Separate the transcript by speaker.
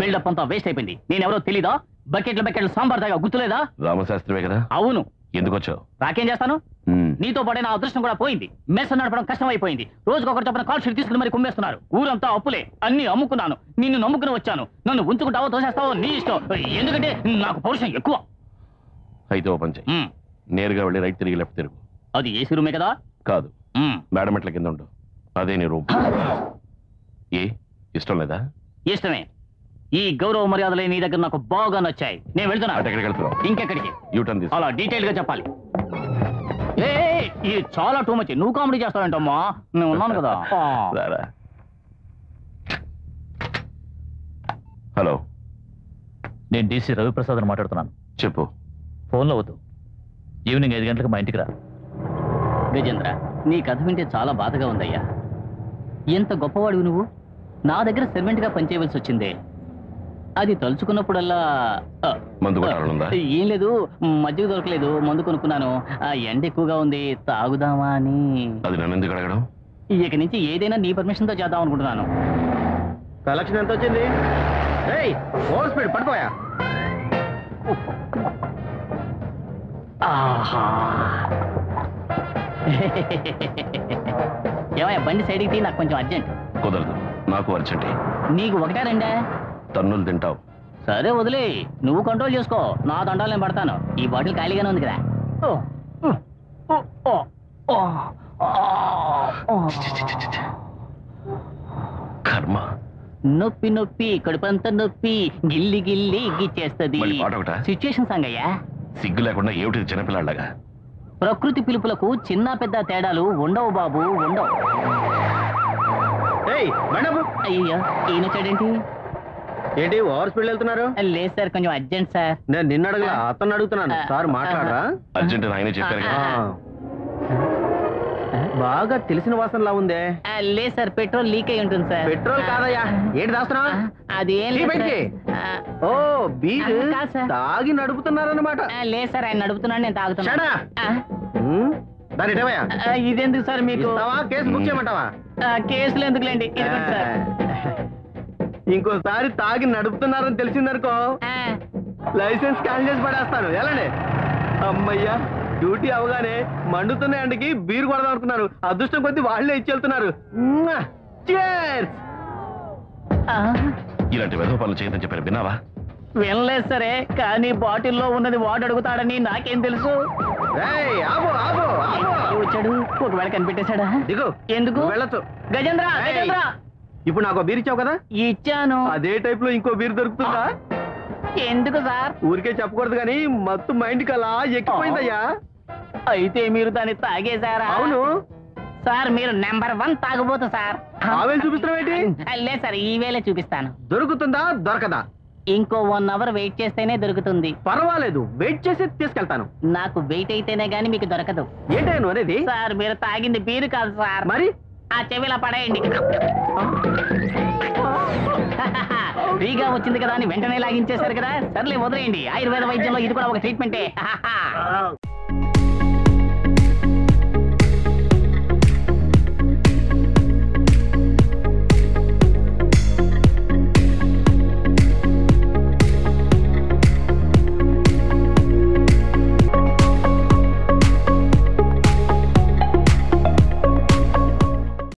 Speaker 1: Buildup అంతా waste అయిపోయింది నేనెవరో తెలీదా బకెట్ల బకెట్ల సాంబార్ దాగా గుర్తులేదా
Speaker 2: రామశాస్త్రివే కదా
Speaker 1: అవును
Speaker 2: ఎందుకు వచ్చావు
Speaker 1: రాకేం చేస్తాను నీతో పాటే నా అదృష్టం కూడా పోయింది మెస్ నడపడం కష్టం అయిపోయింది రోజుకొకరు చొప్పున కాల్ షీట్ తీసుకుని మరి కుమ్మేస్తున్నారు ఊరంతా అప్పులే అన్ని అమ్ముకున్నాను నిన్ను నమ్ముకుని వచ్చాను నన్ను ఉంచుకుంటావో తోసేస్తావో నీ ఇష్టం ఎందుకంటే నాకు పౌరుషం ఎక్కువ
Speaker 2: అయితే ఓ పని చెయ్యి
Speaker 1: మ్,
Speaker 2: నేరుగా వెళ్ళి రైట్ తిరిగి లెఫ్ట్ తిరుగు
Speaker 1: అది ఏసీ రూమే కదా
Speaker 2: కాదు
Speaker 1: మ్,
Speaker 2: మేడం మెట్ల కింద ఉండు అదే నీ రూమ్ ఏ ఇష్టం లేదా
Speaker 1: ఇష్టమే ఈ గౌరవ మర్యాదలే నీ దగ్గర నాకు బాగా నచ్చాయి నేను వెళ్తున్నా
Speaker 2: అటు ఎక్కడికి వెళ్తున్నావు
Speaker 1: ఇంకెక్కడికి
Speaker 2: యూటర్న్ తీసు
Speaker 1: అలా డీటెయిల్ గా చెప్పాలి ఏ ఏ, ఇది చాలా టూ మచ్ నువ్వు కామెడీ చేస్తావంటమ్మా నేను ఉన్నాను కదా ఆ.
Speaker 2: రారా. హలో
Speaker 3: నేను డీసీ రవిప్రసాద్ అని మాట్లాడుతున్నాను
Speaker 2: చెప్పు
Speaker 3: ఫోన్లో వద్దు ఈవినింగ్ ఐదు గంటలకు మా ఇంటికి రా
Speaker 1: గజేంద్ర నీ కథ వింటే చాలా బాధగా ఉందయ్యా ఎంత గొప్పవాడివి నువ్వు నా దగ్గర servant గా పనిచేయవలసి వచ్చిందే అది తలుచుకున్నప్పుడల్లా ఆ,
Speaker 2: మందు కొట్టాలనుందా
Speaker 1: ఏం లేదు మజ్జిగ దొరకలేదు మందు కొనుక్కున్నాను ఆ ఎండ ఎక్కువగా ఉంది తాగుదామా అని
Speaker 2: అది నన్ను ఎందుకు అడగడం
Speaker 1: ఇక నుంచి ఏదైనా నీ పర్మిషన్ తో చేద్దాం అనుకుంటున్నాను
Speaker 4: కలెక్షన్ ఎంత వచ్చింది ఏయ్ ఓవర్ స్పీడ్ పడిపోయా
Speaker 1: ఆహా ఏమయ్యా బండి సైడ్కి తీ నాకు కొంచెం అర్జెంట్
Speaker 2: కుదరదు నాకు అర్జెంటే
Speaker 1: నీకు ఒకటే రెండా
Speaker 2: తన్నులు తింటావు
Speaker 1: సరే వదిలే నువ్వు కంట్రోల్ చేసుకో నా దండాలు నేను పడతాను ఈ బాటిల్ ఖాళీగానే ఉంది కదా ఓ, ఓ, ఓ, ఓ, ఓ, ఓ.
Speaker 2: కర్మ
Speaker 1: నొప్పి నొప్పి కడుపంతా నొప్పి గిల్లి గిల్లి గిచ్చేస్తది
Speaker 2: మళ్ళీ పాట ఒకటా?
Speaker 1: సిచ్యుయేషన్ సాంగ్ అయ్యా
Speaker 2: సిగ్గు లేకుండా ఏమిటి చిన్నపిల్లాళ్ళగా
Speaker 1: ప్రకృతి పిలుపులకు చిన్న పెద్ద తేడాలు ఉండవు బాబు ఉండవు
Speaker 4: ఏయ్ మేడం
Speaker 1: అయ్యో ఈయన వచ్చాడేంటి
Speaker 4: ఏంటి ఓవర్ స్పీడ్ వెళ్తున్నారు
Speaker 1: లేదు సార్ కొంచెం అర్జెంట్ సార్
Speaker 4: నేను నిన్న అడగలా అతను అడుగుతున్నాను సార్ మాట్లాడరా
Speaker 2: అర్జెంట్ అని ఆయనే చెప్పారు
Speaker 4: ఆ.
Speaker 2: కదా
Speaker 4: బాగా తెలిసిన వాసనలా ఉందే
Speaker 1: ఆ, లేదు సార్ పెట్రోల్ లీక్ అయి ఉంటుంది సార్
Speaker 4: పెట్రోల్ కాదయ్యా ఏంటి దాస్తున్నావు
Speaker 1: ఆ, అది ఏం
Speaker 4: తీ
Speaker 1: లేదు
Speaker 4: బయటికి.
Speaker 1: సార్.
Speaker 4: ఓ బీర్
Speaker 1: ఆ, కాదు సార్.
Speaker 4: తాగి నడుపుతున్నారన్నమాట
Speaker 1: ఆ, లేదు సార్ ఆయన నడుపుతున్నాడు నేను తాగుతున్నాను
Speaker 4: షడా
Speaker 1: ఆ,
Speaker 4: దాని ఇటవయ్యా
Speaker 1: ఆ, ఇదెందుకు సార్ మీకు
Speaker 4: ఇస్తావా కేసు బుక్ చేయమంటావా
Speaker 1: ఆ, కేసులు ఎందుకులేండి ఇదిగోండి సార్
Speaker 4: ఇంకోసారి తాగి నడుపుతున్నారని తెలిసిందనుకో
Speaker 1: ఆ,
Speaker 4: లైసెన్స్ క్యాన్సిల్ చేసి పడేస్తాను ఎలానే అమ్మయ్యా డ్యూటీ అవగానే మండుతున్న ఎండకి బీర్ కొడదాం అనుకున్నారు అదృష్టం కొద్దీ వాళ్ళే ఇచ్చి వెళ్తున్నారు మ్వా! Cheers!
Speaker 1: ఆ,
Speaker 2: ఇలాంటి వెధవ పనులు చేయదని చెప్పారు విన్నావా
Speaker 1: వినలేదు సరే కానీ బాటిల్లో ఉన్నది వాడు అడుగుతాడని నాకేం తెలుసు
Speaker 4: రేయ్, ఆగు, ఆగు, ఆగు.
Speaker 1: మళ్ళీ వచ్చాడు ఒకవేళ కనిపెట్టేశాడా
Speaker 4: దిగు
Speaker 1: ఎందుకు
Speaker 4: నువ్వు వెళ్ళొచ్చు
Speaker 1: గజేంద్ర
Speaker 4: ఏయ్.
Speaker 1: గజేంద్ర
Speaker 4: ఇప్పుడు నాకు బీర్ ఇచ్చావు కదా
Speaker 1: ఇచ్చాను
Speaker 4: అదే టైప్ లో ఇంకో బీర్ దొరుకుతుందా
Speaker 1: ఎందుకు సార్
Speaker 4: ఊరికే చెప్పకూడదు కానీ మత్తు మైండ్ కి అలా ఎక్కిపోయిందయ్యా
Speaker 1: అయితే మీరు దాన్ని తాగేశారా
Speaker 4: అవును
Speaker 1: సార్ మీరు నెంబర్ వన్ తాగబోతు సార్
Speaker 4: ఆవేలు చూపిస్తున్నావు ఏంటి
Speaker 1: లేదు సార్ ఈ వేళ చూపిస్తాను
Speaker 4: దొరుకుతుందా దొరకదా
Speaker 1: ఇంకో వన్ అవర్ వెయిట్ చేస్తేనే దొరుకుతుంది
Speaker 4: పర్వాలేదు వెయిట్ చేసి తీసుకెళ్తాను
Speaker 1: నాకు వెయిట్ అయితేనే గానీ మీకు దొరకదు
Speaker 4: ఏంటయ్యా నువ్వు అనేది
Speaker 1: సార్ మీరు తాగింది బీరు కాదు సార్
Speaker 4: మరి
Speaker 1: ఆ చెవిలా పడేయండి ఫ్రీగా వచ్చింది కదా అని వెంటనే లాగించేశారు కదా సర్లే వదిలేయండి ఆయుర్వేద వైద్యంలో ఇది కూడా ఒక ట్రీట్మెంటే